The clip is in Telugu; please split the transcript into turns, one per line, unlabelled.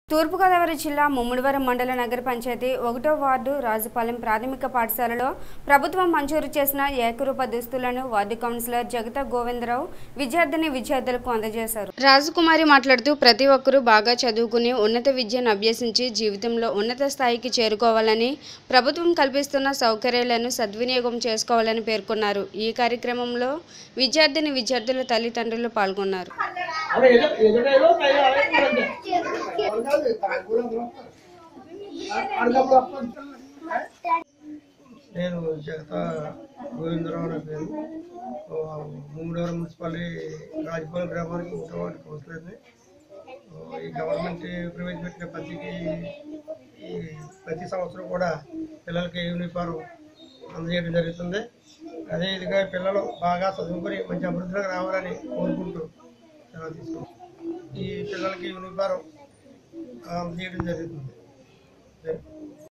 తూర్పుగోదావరి జిల్లా ముమ్మిడివరం మండల నగర పంచాయతీ ఒకటో వార్డు రాజుపాలెం ప్రాథమిక పాఠశాలలో ప్రభుత్వం మంజూరు చేసిన ఏకరూప దుస్తులను వార్డు కౌన్సిలర్ జగత గోవిందరావు విద్యార్థిని విద్యార్థులకు అందజేశారు రాజకుమారి మాట్లాడుతూ ప్రతి ఒక్కరూ బాగా చదువుకుని ఉన్నత విద్యను అభ్యసించి జీవితంలో ఉన్నత స్థాయికి చేరుకోవాలని ప్రభుత్వం కల్పిస్తున్న సౌకర్యాలను సద్వినియోగం చేసుకోవాలని పేర్కొన్నారు ఈ కార్యక్రమంలో విద్యార్థిని విద్యార్థుల తల్లిదండ్రులు పాల్గొన్నారు
నేను జగత గోవిందరావు నా పేరు ఆ, మూడవరం మున్సిపాలిటీ రాజపాలెం గ్రామానికి ఒకటో వార్డు కౌన్సిలర్ని ఆ, ఈ గవర్నమెంట్ ప్రవేశపెట్టిన ప్రతికి ఈ ప్రతి సంవత్సరం కూడా పిల్లలకి యూనిఫారం అందజేయడం జరుగుతుంది అదేవిధంగా పిల్లలు బాగా చదువుకొని మంచి అభివృద్ధిలోకి రావాలని కోరుకుంటూ సెలవు తీసుకుంటాం ఈ పిల్లలకి యూనిఫారం అందజేయడం జరుగుతుంది